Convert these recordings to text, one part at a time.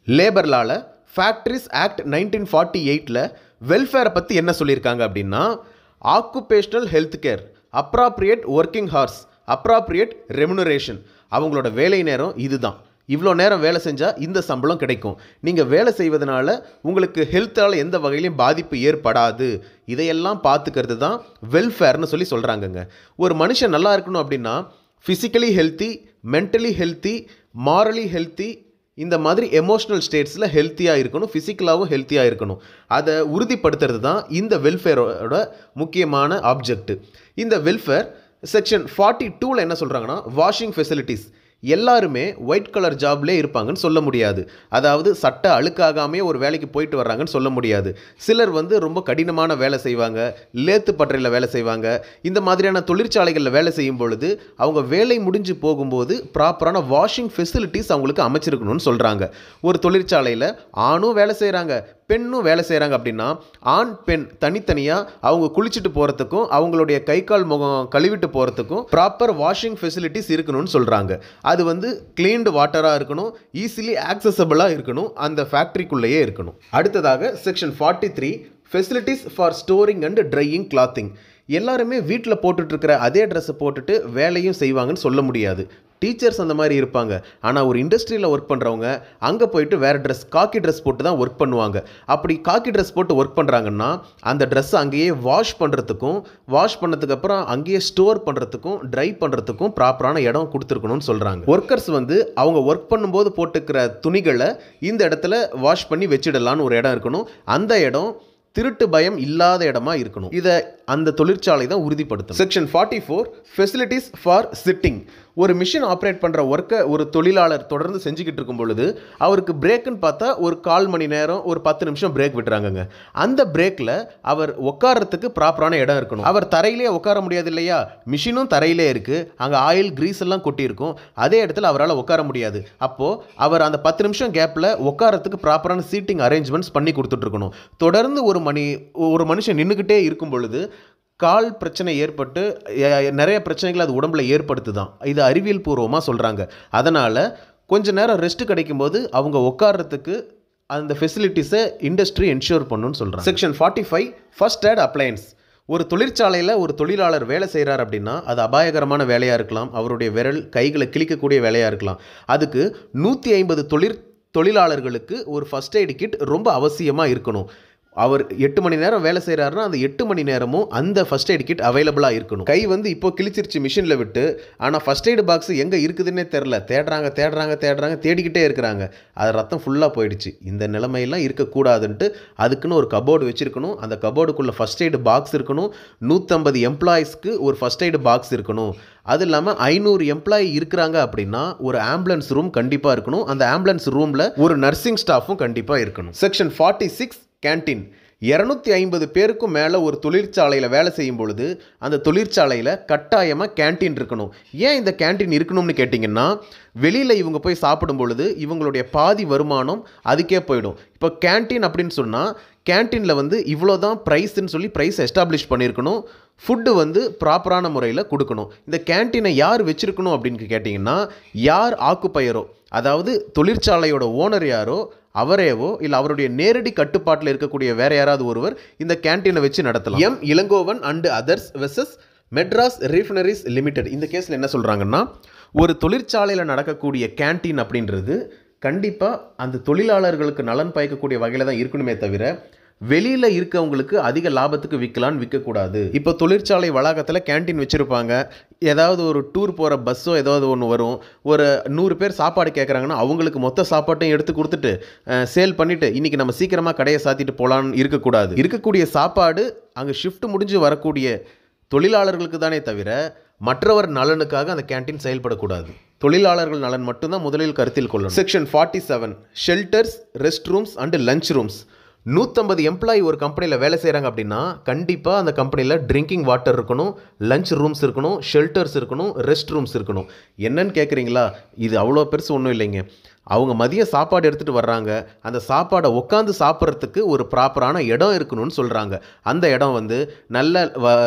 labour லால factories act nineteen forty எயிட்டில் வெல்ஃபேரை பற்றி என்ன சொல்லியிருக்காங்க அப்படின்னா occupational health care appropriate working hours appropriate remuneration அவங்களோட வேலை நேரம் இதுதான் இவ்வளோ நேரம் வேலை செஞ்சால் இந்த சம்பளம் கிடைக்கும் நீங்கள் வேலை செய்வதனால உங்களுக்கு ஹெல்த்தால் எந்த வகையிலையும் பாதிப்பு ஏற்படாது இதையெல்லாம் பார்த்துக்கிறது தான் வெல்ஃபேர்னு சொல்லி சொல்கிறாங்கங்க ஒரு மனுஷன் நல்லா இருக்கணும் அப்படின்னா physically healthy mentally healthy morally healthy இந்த மாதிரி எமோஷனல் ஸ்டேட்ஸில் ஹெல்த்தியாக இருக்கணும் ஃபிசிக்கலாகவும் ஹெல்த்தியாக இருக்கணும் அதை உறுதிப்படுத்துறது தான் இந்த வெல்ஃபேரோட முக்கியமான ஆப்ஜெக்ட் இந்த வெல்ஃபேர் செக்ஷன் ஃபார்ட்டி டூவில் என்ன சொல்கிறாங்கன்னா வாஷிங் ஃபெசிலிட்டிஸ் எல்லாருமே ஒயிட் கலர் ஜாப்லேயே இருப்பாங்கன்னு சொல்ல முடியாது அதாவது சட்டை அழுக்காகாமே ஒரு வேலைக்கு போயிட்டு வர்றாங்கன்னு சொல்ல முடியாது சிலர் வந்து ரொம்ப கடினமான வேலை செய்வாங்க லேத்து பட்டறையில் வேலை செய்வாங்க இந்த மாதிரியான தொழிற்சாலைகளில் வேலை செய்யும் பொழுது அவங்க வேலை முடிஞ்சு போகும்போது ப்ராப்பரான வாஷிங் ஃபெசிலிட்டிஸ் அவங்களுக்கு அமைச்சிருக்கணும்னு சொல்கிறாங்க ஒரு தொழிற்சாலையில் ஆணும் வேலை செய்கிறாங்க பெண்ணும் வேலை செய்கிறாங்க அப்படின்னா ஆண் பெண் தனித்தனியாக அவங்க குளிச்சுட்டு போகிறதுக்கும் அவங்களுடைய கை கால் முகம் கழுவிட்டு போகிறதுக்கும் ப்ராப்பர் வாஷிங் ஃபெசிலிட்டிஸ் இருக்கணும்னு சொல்கிறாங்க அது வந்து கிளீன்டு வாட்டராக இருக்கணும் ஈஸிலி ஆக்சசபிளாக இருக்கணும் அந்த ஃபேக்ட்ரிக்குள்ளேயே இருக்கணும் அடுத்ததாக section forty three facilities for storing and drying clothing எல்லாருமே வீட்டில் போட்டுட்ருக்கிற அதே ட்ரெஸ்ஸை போட்டுட்டு வேலையும் செய்வாங்கன்னு சொல்ல முடியாது டீச்சர்ஸ் அந்த மாதிரி இருப்பாங்க ஆனால் ஒரு இண்டஸ்ட்ரியில் ஒர்க் பண்ணுறவங்க அங்கே போயிட்டு வேறு ட்ரெஸ் காக்கி ட்ரெஸ் போட்டு தான் ஒர்க் பண்ணுவாங்க அப்படி காக்கி ட்ரெஸ் போட்டு ஒர்க் பண்ணுறாங்கன்னா அந்த ட்ரெஸ் அங்கேயே வாஷ் பண்ணுறதுக்கும் வாஷ் பண்ணதுக்கு அப்புறம் அங்கேயே ஸ்டோர் பண்ணுறதுக்கும் ட்ரை பண்ணுறதுக்கும் ப்ராப்பரான இடம் கொடுத்துருக்கணும்னு சொல்கிறாங்க ஒர்க்கர்ஸ் வந்து அவங்க ஒர்க் பண்ணும்போது போட்டுக்கிற துணிகளை இந்த இடத்துல வாஷ் பண்ணி வச்சிடலான்னு ஒரு இடம் இருக்கணும் அந்த இடம் திருட்டு பயம் இல்லாத இடமா இருக்கணும் இதை அந்த தொழிற்சாலை தான் உறுதிப்படுத்தும் section forty four facilities for sitting ஒரு மிஷின் ஆப்ரேட் பண்ணுற ஒர்க்கை ஒரு தொழிலாளர் தொடர்ந்து செஞ்சுக்கிட்டு இருக்கும் பொழுது அவருக்கு பிரேக்குன்னு பார்த்தா ஒரு கால் மணி நேரம் ஒரு பத்து நிமிஷம் பிரேக் விட்டுறாங்கங்க அந்த பிரேக்கில் அவர் உட்கார்றதுக்கு ப்ராப்பரான இடம் இருக்கணும் அவர் தரையிலே உட்கார முடியாது இல்லையா மிஷினும் தரையிலே இருக்குது அங்கே ஆயில் கிரீஸ் எல்லாம் கொட்டியிருக்கும் அதே இடத்துல அவரால் உட்கார முடியாது அப்போது அவர் அந்த பத்து நிமிஷம் கேப்பில் உட்காரத்துக்கு ப்ராப்பரான சீட்டிங் அரேஞ்ச்மெண்ட்ஸ் பண்ணி கொடுத்துட்ருக்கணும் தொடர்ந்து ஒரு மணி ஒரு மனுஷன் நின்றுக்கிட்டே இருக்கும் பொழுது கால் பிரச்சனை ஏற்பட்டு எ- நிறைய பிரச்சனைகள் அது உடம்புல ஏற்படுத்து தான் இது அறிவியல் பூர்வமாக சொல்கிறாங்க அதனால் கொஞ்ச நேரம் ரெஸ்ட் கிடைக்கும்போது அவங்க உட்கார்றதுக்கு அந்த ஃபெசிலிட்டிஸை இண்டஸ்ட்ரி என்ஷூர் பண்ணுன்னு சொல்கிறாங்க section forty five first aid appliances ஒரு தொழிற்சாலையில் ஒரு தொழிலாளர் வேலை செய்கிறார் அப்படின்னா அது அபாயகரமான வேலையாக இருக்கலாம் அவருடைய விரல் கைகளை கிழிக்கக்கூடிய வேலையாக இருக்கலாம் அதுக்கு நூற்றி ஐம்பது தொழிற் தொழிலாளர்களுக்கு ஒரு ஃபர்ஸ்ட் எய்டு கிட் ரொம்ப அவசியமாக இருக்கணும் அவர் எட்டு மணி நேரம் வேலை செய்கிறாருன்னா அந்த எட்டு மணி நேரமும் அந்த ஃபர்ஸ்ட் எய்ட் கிட் அவைலபிளாக இருக்கணும் கை வந்து இப்போ கிழிச்சிருச்சு மிஷினில் விட்டு ஆனால் ஃபர்ஸ்ட் எய்டு பாக்ஸ் எங்கே இருக்குதுன்னே தெரில தேடுறாங்க தேடுறாங்க தேடுறாங்க தேடிக்கிட்டே இருக்கிறாங்க அது ரத்தம் ஃபுல்லாக போயிடுச்சு இந்த நிலைமையெல்லாம் இருக்கக்கூடாதுன்ட்டு அதுக்குன்னு ஒரு கபோர்டு வச்சுருக்கணும் அந்த கபோர்டுக்குள்ளே ஃபர்ஸ்ட் எய்டு பாக்ஸ் இருக்கணும் நூற்றம்பது எம்ப்ளாயீஸ்க்கு ஒரு ஃபர்ஸ்ட் எய்டு பாக்ஸ் இருக்கணும் அது இல்லாமல் ஐநூறு எம்ப்ளாயி இருக்கிறாங்க அப்படின்னா ஒரு ஆம்புலன்ஸ் ரூம் கண்டிப்பாக இருக்கணும் அந்த ஆம்புலன்ஸ் ரூமில் ஒரு நர்சிங் ஸ்டாஃபும் கண்டிப்பாக இருக்கணும் செக்ஷன் ஃபார்ட்டி சிக்ஸ் கேன்டீன் இரநூத்தி ஐம்பது பேருக்கும் மேலே ஒரு தொழிற்சாலையில் வேலை செய்யும் பொழுது அந்த தொழிற்சாலையில் கட்டாயமாக கேன்டீன் இருக்கணும் ஏன் இந்த கேன்டீன் இருக்கணும்னு கேட்டிங்கன்னா வெளியில் இவங்க போய் சாப்பிடும் பொழுது இவங்களுடைய பாதி வருமானம் அதுக்கே போயிடும் இப்போ கேன்டீன் அப்படின்னு சொன்னால் கேன்டீனில் வந்து இவ்வளோ தான் ப்ரைஸ்ன்னு சொல்லி ப்ரைஸ் எஸ்டாப்ளிஷ் பண்ணியிருக்கணும் ஃபுட்டு வந்து ப்ராப்பரான முறையில் கொடுக்கணும் இந்த கேன்டீனை யார் வச்சுருக்கணும் அப்படின்னு கேட்டிங்கன்னா யார் ஆக்குப்பயரோ அதாவது தொழிற்சாலையோட ஓனர் யாரோ அவரேவோ இல்லை அவருடைய நேரடி கட்டுப்பாட்டில் இருக்கக்கூடிய வேற யாராவது ஒருவர் இந்த கேன்டீனை வச்சு நடத்தலாம் M Elangovan and others versus Madras refineries limited இந்த கேஸில் என்ன சொல்கிறாங்கன்னா ஒரு தொழிற்சாலையில் நடக்கக்கூடிய கேன்டீன் அப்படின்றது கண்டிப்பாக அந்த தொழிலாளர்களுக்கு நலன் பயக்கக்கூடிய வகையில் தான் இருக்கணுமே தவிர வெளியில் இருக்கவங்களுக்கு அதிக லாபத்துக்கு விற்கலான்னு விற்கக்கூடாது இப்போ தொழிற்சாலை வளாகத்தில் கேண்டீன் வச்சுருப்பாங்க ஏதாவது ஒரு டூர் போகிற பஸ்ஸோ ஏதாவது ஒன்று வரும் ஒரு நூறு பேர் சாப்பாடு கேட்குறாங்கன்னா அவங்களுக்கு மொத்த சாப்பாட்டையும் எடுத்து கொடுத்துட்டு சேல் பண்ணிவிட்டு இன்றைக்கி நம்ம சீக்கிரமாக கடையை சாத்திட்டு போகலான்னு இருக்கக்கூடாது இருக்கக்கூடிய சாப்பாடு அங்கே ஷிஃப்ட் முடிஞ்சு வரக்கூடிய தொழிலாளர்களுக்கு தானே தவிர மற்றவர் நலனுக்காக அந்த கேண்டீன் செயல்படக்கூடாது தொழிலாளர்கள் நலன் மட்டும்தான் முதலில் கருத்தில் கொள்ளணும் section forty seven shelters rest rooms and lunch rooms நூற்றம்பது எம்ப்ளாயி ஒரு கம்பெனியில் வேலை செய்கிறாங்க அப்படின்னா கண்டிப்பாக அந்த கம்பெனியில் ட்ரிங்கிங் வாட்டர் இருக்கணும் லஞ்ச் ரூம்ஸ் இருக்கணும் ஷெல்டர்ஸ் இருக்கணும் ரெஸ்ட் ரூம்ஸ் இருக்கணும் என்னன்னு கேட்குறீங்களா இது அவ்வளோ பெருசு ஒன்றும் இல்லைங்க அவங்க மதியம் சாப்பாடு எடுத்துகிட்டு வர்றாங்க அந்த சாப்பாடை உட்காந்து சாப்பிட்றதுக்கு ஒரு ப்ராப்பரான இடம் இருக்கணும்னு சொல்கிறாங்க அந்த இடம் வந்து நல்ல வ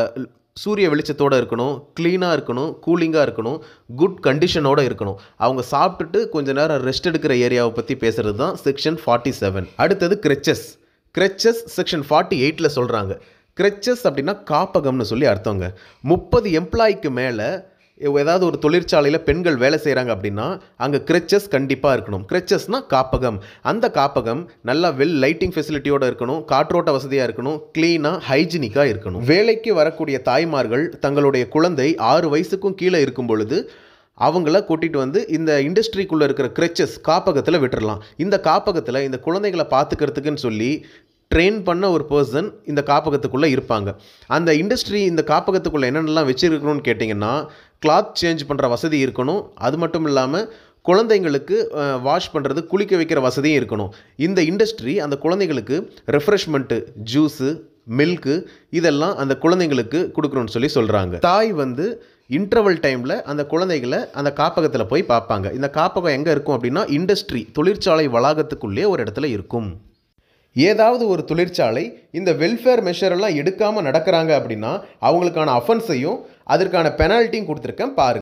சூரிய வெளிச்சத்தோடு இருக்கணும் க்ளீனாக இருக்கணும் கூலிங்காக இருக்கணும் குட் கண்டிஷனோடு இருக்கணும் அவங்க சாப்பிட்டுட்டு கொஞ்ச நேரம் ரெஸ்ட் எடுக்கிற ஏரியாவை பற்றி பேசுகிறது தான் செக்ஷன் ஃபார்ட்டி செவன் அடுத்தது கிரெச்சஸ் கிரெச்சஸ் செக்ஷன் ஃபார்ட்டி எயிட்டில் சொல்கிறாங்க கிரெச்சஸ் அப்படின்னா காப்பகம்னு சொல்லி அர்த்தங்க முப்பது எம்ப்ளாய்க்கு மேலே ஏதாவது ஒரு தொழிற்சாலையில் பெண்கள் வேலை செய்கிறாங்க அப்படின்னா அங்கே கிரெச்சஸ் கண்டிப்பாக இருக்கணும் கிரெச்சஸ்னால் காப்பகம் அந்த காப்பகம் நல்லா வெல் லைட்டிங் ஃபெசிலிட்டியோடு இருக்கணும் காற்றோட்ட வசதியாக இருக்கணும் க்ளீனாக ஹைஜீனிக்காக இருக்கணும் வேலைக்கு வரக்கூடிய தாய்மார்கள் தங்களுடைய குழந்தை ஆறு வயசுக்கும் கீழே இருக்கும் பொழுது அவங்கள கூட்டிகிட்டு வந்து இந்த இண்டஸ்ட்ரிக்குள்ளே இருக்கிற கிரெச்சஸ் காப்பகத்தில் விட்டுறலாம் இந்த காப்பகத்தில் இந்த குழந்தைகளை பார்த்துக்கிறதுக்குன்னு சொல்லி ட்ரெயின் பண்ண ஒரு பர்சன் இந்த காப்பகத்துக்குள்ளே இருப்பாங்க அந்த இண்டஸ்ட்ரி இந்த காப்பகத்துக்குள்ளே என்னென்னலாம் வச்சுருக்கணும்னு கேட்டிங்கன்னா கிளாத் சேஞ்ச் பண்ணுற வசதி இருக்கணும் அது மட்டும் இல்லாமல் குழந்தைங்களுக்கு வாஷ் பண்ணுறது குளிக்க வைக்கிற வசதியும் இருக்கணும் இந்த இண்டஸ்ட்ரி அந்த குழந்தைங்களுக்கு ரெஃப்ரெஷ்மெண்ட்டு ஜூஸு மில்க்கு இதெல்லாம் அந்த குழந்தைங்களுக்கு கொடுக்கணும்னு சொல்லி சொல்கிறாங்க தாய் வந்து இன்டர்வல் டைமில் அந்த குழந்தைகளை அந்த காப்பகத்தில் போய் பார்ப்பாங்க இந்த காப்பகம் எங்கே இருக்கும் அப்படின்னா இண்டஸ்ட்ரி தொழிற்சாலை வளாகத்துக்குள்ளே ஒரு இடத்துல இருக்கும் ஏதாவது ஒரு தொழிற்சாலை இந்த வெல்ஃபேர் மெஷரெல்லாம் எடுக்காமல் நடக்கிறாங்க அப்படின்னா அவங்களுக்கான அஃபென்ஸையும் அதற்கான பெனால்ட்டியும் கொடுத்துருக்கேன் பாருங்கள்